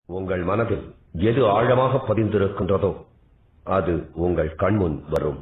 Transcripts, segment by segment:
உங்கள் மனதில் எது ஆழமாக பதிந்திருக்கின்றதோ அது உங்கள் கண்முன் வரும்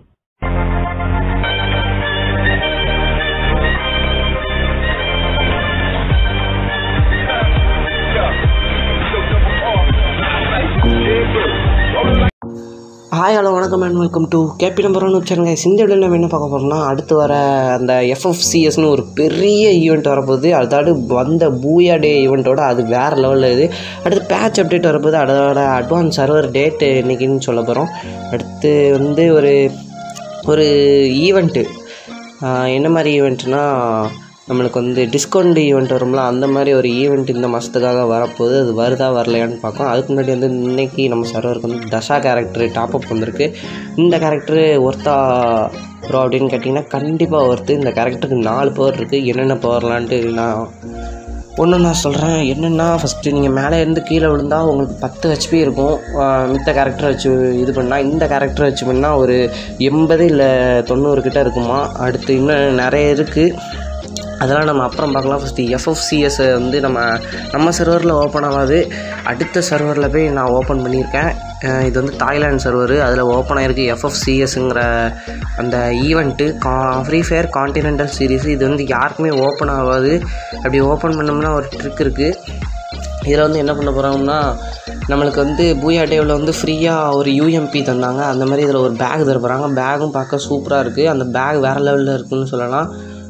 ஹாய் ஹலோ வணக்கம் and welcome to KB number one channel இந்த வீடியோவில் நம்ம என்ன பார்க்க போகிறோம்னா அடுத்து வர அந்த எஃப்எஃப்சிஎஸ்னு ஒரு பெரிய ஈவெண்ட் வரப்போகுது அதாவது வந்த பூயா டே ஈவெண்ட்டோட அது வேறு லெவலில் இது அடுத்து பேட்ச் அப்டேட் வரப்போகுது அதோட அட்வான்ஸ் சர்வர் டேட்டு இன்னைக்குன்னு சொல்ல போகிறோம் அடுத்து வந்து ஒரு ஒரு ஈவெண்ட்டு என்ன மாதிரி ஈவெண்ட்னா நம்மளுக்கு வந்து டிஸ்கவுண்ட் ஈவெண்ட் வரும்ல அந்த மாதிரி ஒரு ஈவெண்ட் இந்த மாதத்துக்காக வரப்போகுது அது வருதா வரலையான்னு பார்க்கும் அதுக்கு முன்னாடி வந்து இன்னைக்கு நம்ம சர்வருக்கு வந்து தசா கேரக்டர் டாப்அப் வந்திருக்கு இந்த கேரக்டரு ஒர்த்தா ப்ரோ அப்படின்னு கேட்டிங்கன்னா கண்டிப்பாக ஒர்த்து இந்த கேரக்டருக்கு நாலு பவர் இருக்குது என்னென்ன பவர்லான்ட்டு நான் ஒன்று நான் சொல்கிறேன் என்னென்னா ஃபஸ்ட்டு நீங்கள் மேலே இருந்து கீழே விழுந்தால் உங்களுக்கு பத்து ஹெச்பி இருக்கும் ஆஹ் மித்த கேரக்டர் வச்சு இது பண்ணால் இந்த கேரக்டர் வச்சு பண்ணால் ஒரு எண்பது இல்லை தொண்ணூறு கிட்ட இருக்குமா அடுத்து இன்னும் நிறைய இருக்குது அதெல்லாம் நம்ம அப்புறம் பார்க்கலாம் ஃபஸ்ட்டு எஃப்எஃப்சிஎஸ் வந்து நம்ம நம்ம சர்வரில் ஓப்பன் ஆகாது அடுத்த சர்வரில் போய் நான் ஓப்பன் பண்ணியிருக்கேன் அஹ் இது வந்து தாய்லாந்து சர்வர் அதில் ஓப்பன் ஆகிருக்கு எஃப்எஃப்சிஎஸ்ங்கிற அந்த ஈவெண்ட்டு கா ஃப்ரீ ஃபயர் கான்டினென்டல் சீரிஸ் இது வந்து யாருக்குமே ஓப்பன் ஆகாது அப்படி ஓப்பன் பண்ணோம்னா ஒரு ட்ரிக் இருக்குது இதில் வந்து என்ன பண்ண போகிறாங்கன்னா நம்மளுக்கு வந்து பூயா டேவில் வந்து ஃப்ரீயாக ஒரு யூஎம்பி தந்தாங்க அந்த மாதிரி இதில் ஒரு பேக் தர போகிறாங்க பேகும் பார்க்க சூப்பராக இருக்குது அந்த பேக் வேறு லெவலில் இருக்குன்னு சொல்லலாம்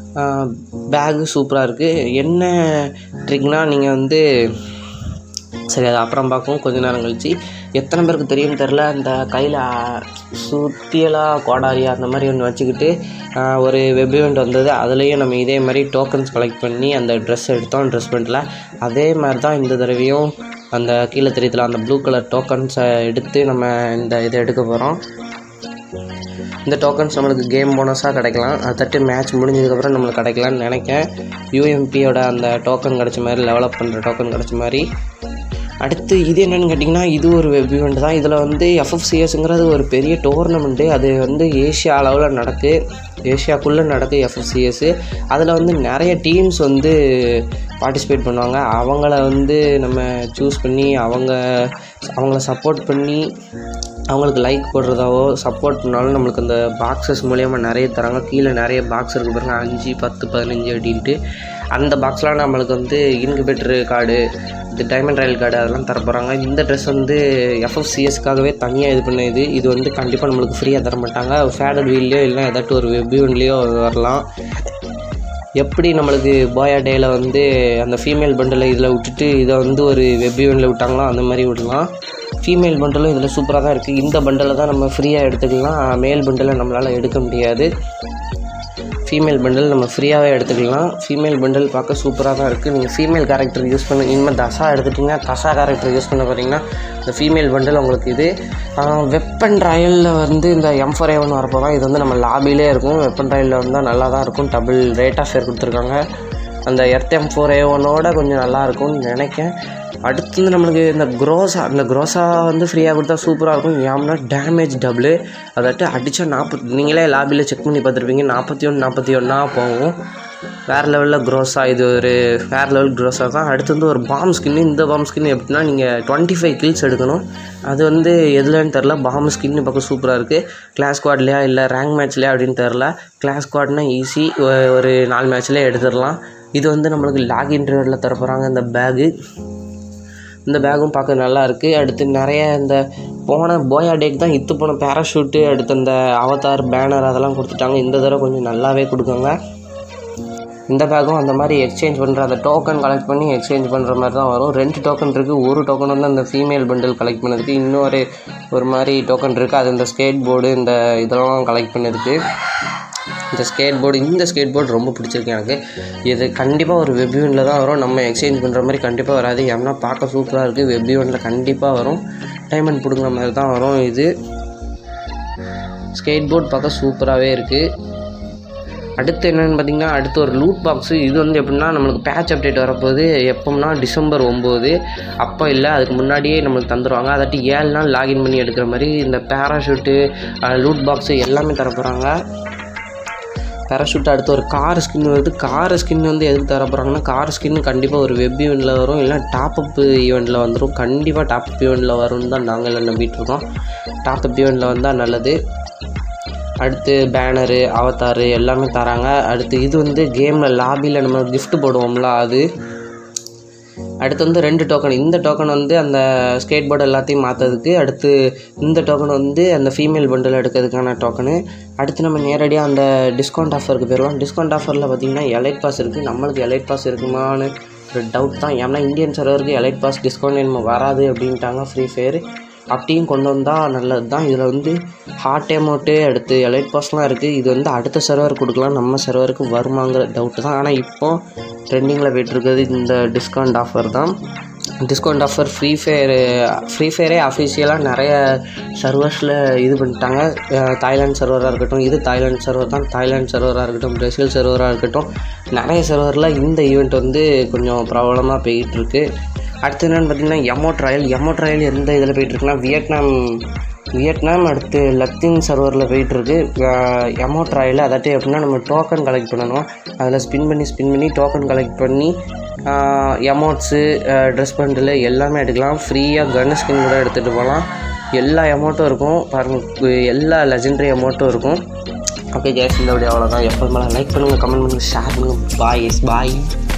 பேகு சூப்பராக இருக்குது என்ன ட்ரிக்னால் நீங்கள் வந்து சரி அது அப்புறம் பார்க்கும் கொஞ்ச நேரம் கழிச்சு எத்தனை பேருக்கு தெரியும்னு தெரில இந்த கையில் சுத்தியலாக கோடாரியா அந்த மாதிரி ஒன்று வச்சுக்கிட்டு ஆஹ், ஒரு வெப் ஈவெண்ட் வந்தது அதுலேயும் நம்ம இதே மாதிரி டோக்கன்ஸ் கலெக்ட் பண்ணி அந்த ட்ரெஸ் எடுத்தோம் ட்ரெஸ் பண்ணிட்டல அதே மாதிரி தான் இந்த தடவையும் அந்த கீழே தெரியல அந்த ப்ளூ கலர் டோக்கன்ஸை எடுத்து நம்ம இந்த இதை எடுக்க போகிறோம் இந்த டோக்கன்ஸ் நம்மளுக்கு கேம் போனஸாக கிடைக்கலாம் அது தட்டு மேட்ச் முடிஞ்சதுக்கப்புறம் நம்மளுக்கு கிடைக்கலாம்னு நினைக்கேன் யூஎம்பியோட அந்த டோக்கன் கிடச்ச மாதிரி டெவலப் பண்ணுற டோக்கன் கிடச்ச மாதிரி அடுத்து இது என்னென்னு கேட்டிங்கன்னா இது ஒரு வெப் ஈவெண்ட் தான் இதில் வந்து எஃப்எஃப்சிஎஸ்ங்கிறது ஒரு பெரிய டோர்னமெண்ட்டு அது வந்து ஏஷியா அளவில் நடக்கு ஏஷியாக்குள்ளே நடக்கு எஃப்எஃப்சிஎஸ் அதில் வந்து நிறைய டீம்ஸ் வந்து பார்ட்டிசிபேட் பண்ணுவாங்க அவங்கள வந்து நம்ம சூஸ் பண்ணி அவங்க அவங்கள சப்போர்ட் பண்ணி அவங்களுக்கு லைக் போடுறதாவோ சப்போர்ட் பண்ணாலும் நம்மளுக்கு அந்த பாக்ஸஸ் மூலயமா நிறைய தராங்க கீழே நிறைய பாக்ஸ் இருக்குது பாருங்க அஞ்சு பத்து பதினஞ்சு அப்படின்ட்டு அந்த பாக்ஸ்லாம் நம்மளுக்கு வந்து இன்குபேட்டர் கார்டு இந்த டைமண்ட் ரயில் கார்டு அதெல்லாம் தர போகிறாங்க இந்த ட்ரெஸ் வந்து எஃப்எஃப்சிஎஸ்க்காகவே தனியாக இது பண்ண இது இது வந்து கண்டிப்பாக நம்மளுக்கு ஃப்ரீயாக தர மாட்டாங்க ஃபேடட் வீல்லையோ இல்லை ஏதாட்டும் ஒரு வெப் ஈவெண்ட்லேயோ வரலாம் எப்படி நம்மளுக்கு போயா டேயில் வந்து அந்த ஃபீமேல் பண்டலை இதில் விட்டுட்டு இதை வந்து ஒரு வெப் ஈவெண்ட்டில் விட்டாங்களோ அந்த மாதிரி விடலாம் ஃபீமேல் பண்டலும் இதில் சூப்பராக தான் இருக்குது இந்த பண்டலை தான் நம்ம ஃப்ரீயாக எடுத்துக்கலாம் மேல் பண்டலை நம்மளால் எடுக்க முடியாது ஃபீமேல் பண்டல் நம்ம ஃப்ரீயாகவே எடுத்துக்கலாம் ஃபீமேல் பண்டல் பார்க்க சூப்பராக தான் இருக்குது நீங்கள் ஃபீமேல் கேரக்டர் யூஸ் பண்ண இனிமேல் தசா எடுத்துட்டிங்கன்னா தசா கேரக்டர் யூஸ் பண்ண போகிறீங்கன்னா இந்த ஃபீமேல் பண்டல் உங்களுக்கு இது வெப்பன் ட்ரையலில் வந்து இந்த எம் ஃபோர் ஏவன் வரப்போ தான் இது வந்து நம்ம லாபிலே இருக்கும் வெப்பன் ட்ரையலில் வந்தால் நல்லா தான் இருக்கும் டபுள் ரேட் ஆஃப் ஃபேர் கொடுத்துருக்காங்க அந்த எர்த் எம் ஃபோர் ஏவனோட கொஞ்சம் நல்லா இருக்கும்னு நினைக்கேன் அடுத்து வந்து நம்மளுக்கு இந்த குரோசா இந்த குரோசா வந்து ஃப்ரீயாக கொடுத்தா சூப்பராக இருக்கும் ஏம்னா டேமேஜ் டபுள் அதாட்டு அடித்தா நாற்பத்தி நீங்களே லாபியில் செக் பண்ணி பார்த்துருப்பீங்க நாற்பத்தி ஒன்று நாற்பத்தி ஒன்றா போகும் வேறு லெவலில் க்ரோஸா இது ஒரு வேறு லெவல் க்ரோஸா தான் அடுத்து வந்து ஒரு பாம் ஸ்கின்னு இந்த பாம் ஸ்கின் எப்படின்னா நீங்கள் டுவெண்ட்டி ஃபைவ் கில்ஸ் எடுக்கணும் அது வந்து எதுலன்னு தெரில பாம் ஸ்கின்னு பார்க்க சூப்பராக இருக்குது கிளாஸ் ஸ்குவாட்லையா இல்லை ரேங்க் மேட்ச்லையா அப்படின்னு தெரில கிளாஸ் ஸ்குவாட்னா ஈஸி ஒரு நாலு மேட்ச்லேயே எடுத்துடலாம் இது வந்து நம்மளுக்கு லாகின் ரிவரில் தர போகிறாங்க இந்த பேகு இந்த பேகும் பார்க்க நல்லா இருக்குது அடுத்து நிறைய இந்த போன போயா டேக்கு தான் இத்து போன பேராஷூட்டு அடுத்து அந்த அவதார் பேனர் அதெல்லாம் கொடுத்துட்டாங்க இந்த தடவை கொஞ்சம் நல்லாவே கொடுக்காங்க இந்த பேக்கும் அந்த மாதிரி எக்ஸ்சேஞ்ச் பண்ணுற அந்த டோக்கன் கலெக்ட் பண்ணி எக்ஸ்சேஞ்ச் பண்ணுற மாதிரி தான் வரும் ரெண்டு டோக்கன் இருக்குது ஒரு டோக்கன் வந்து அந்த ஃபீமேல் பண்டில் கலெக்ட் பண்ணதுக்கு இன்னொரு ஒரு மாதிரி டோக்கன் இருக்குது அது இந்த ஸ்கேட் போர்டு இந்த இதெல்லாம் கலெக்ட் பண்ணதுக்கு இந்த ஸ்கேட் போர்டு இந்த ஸ்கேட் போர்டு ரொம்ப பிடிச்சிருக்கு எனக்கு இது கண்டிப்பாக ஒரு வெப் ஈவெண்ட்டில் தான் வரும் நம்ம எக்ஸ்சேஞ்ச் பண்ணுற மாதிரி கண்டிப்பாக வராது ஏன்னா பார்க்க சூப்பராக இருக்குது வெப் ஈவெண்ட்டில் கண்டிப்பாக வரும் டைமண்ட் பிடுங்குற மாதிரி தான் வரும் இது ஸ்கேட் போர்டு பார்க்க சூப்பராகவே இருக்குது அடுத்து என்னென்னு பார்த்தீங்கன்னா அடுத்து ஒரு லூட் பாக்ஸு இது வந்து எப்படின்னா நம்மளுக்கு பேட்ச் அப்டேட் வரப்போகுது எப்போம்னா டிசம்பர் ஒம்பது அப்போ இல்லை அதுக்கு முன்னாடியே நம்மளுக்கு தந்துடுவாங்க அதாட்டி ஏழு நாள் லாகின் பண்ணி எடுக்கிற மாதிரி இந்த பேராஷூட்டு லூட் பாக்ஸு எல்லாமே தர போகிறாங்க பேராஷூட் அடுத்து ஒரு கார் ஸ்கின் வருது கார் ஸ்கின் வந்து எதுக்கு தர போகிறாங்கன்னா கார் ஸ்கின் கண்டிப்பாக ஒரு வெப் ஈவெண்ட்டில் வரும் இல்லை டாப் அப் ஈவெண்ட்டில் வந்துடும் கண்டிப்பாக டாப் அப் ஈவெண்ட்டில் வரும்னு தான் நாங்கள் எல்லாம் நம்பிட்டு இருக்கோம் டாப் அப் ஈவெண்ட்டில் வந்தால் நல்லது அடுத்து பேனரு அவதாரு எல்லாமே தராங்க அடுத்து இது வந்து கேமில் லாபியில் நம்ம gift போடுவோம்ல அது அடுத்து வந்து ரெண்டு டோக்கன் இந்த டோக்கன் வந்து அந்த ஸ்கேட் போர்டு எல்லாத்தையும் மாற்றுறதுக்கு அடுத்து இந்த டோக்கன் வந்து அந்த ஃபீமேல் பண்டில் எடுக்கிறதுக்கான டோக்கனு அடுத்து நம்ம நேரடியாக அந்த டிஸ்கவுண்ட் ஆஃபருக்கு போயிடுவோம் டிஸ்கவுண்ட் ஆஃபரில் பார்த்தீங்கன்னா எலைட் பாஸ் இருக்குது நம்மளுக்கு எலைட் பாஸ் இருக்குமான்னு ஒரு டவுட் தான் ஏன்னா இந்தியன் சர்வருக்கு எலைட் பாஸ் டிஸ்கவுண்ட் நம்ம வராது அப்படின்ட்டாங்க ஃப்ரீ ஃபயர் அப்படியும் கொண்டு வந்தால் நல்லது தான் இதில் வந்து ஹாட் எமௌண்ட்டு அடுத்து எலைட் பாஸ்லாம் இருக்குது இது வந்து அடுத்த சர்வர் கொடுக்கலாம் நம்ம சர்வருக்கு வருமாங்கிற டவுட்டு தான் ஆனால் இப்போ ட்ரெண்டிங்கில் போயிட்டுருக்கிறது இந்த டிஸ்கவுண்ட் ஆஃபர் தான் discount offer free fire free ஃபயரே அஃபிஷியலாக நிறைய சர்வர்ஸில் இது பண்ணிட்டாங்க அஹ் தாய்லாந்து சர்வராக இருக்கட்டும் இது தாய்லாந்து சர்வர் தான் தாய்லாந்து சர்வராக இருக்கட்டும் பிரேசில் சர்வராக இருக்கட்டும் நிறைய சர்வரில் இந்த ஈவெண்ட் வந்து கொஞ்சம் ப்ராப்ளமாக போயிட்டுருக்கு அடுத்து என்னென்னு பார்த்தீங்கன்னா எமோ ட்ரையல் எமோ ட்ரையல் எந்த இதில் போயிட்டுருக்குன்னா வியட்நாம் வியட்நாம் அடுத்து லத்தீன் சர்வரில் போயிட்டுருக்கு எமோ ட்ரையல் அதாட்டி எப்படின்னா நம்ம டோக்கன் கலெக்ட் பண்ணணும் அதில் ஸ்பின் பண்ணி ஸ்பின் பண்ணி டோக்கன் கலெக்ட் பண்ணி எமௌண்ட்ஸு ட்ரெஸ் பண்டில் எல்லாமே எடுக்கலாம் ஃப்ரீயாக கன் ஸ்கின் கூட எடுத்துகிட்டு போகலாம் எல்லா அமௌண்ட்டும் இருக்கும் பாருங்க எல்லா லெஜெண்டரி அமௌண்ட்டும் இருக்கும் ஓகே கேஸ் இந்த வீடியோ அவ்வளோதான் எப்போ மேலே லைக் பண்ணுங்கள் கமெண்ட் பண்ணுங்கள் ஷேர் பண்ணுங்கள் பாய் எஸ் பாய்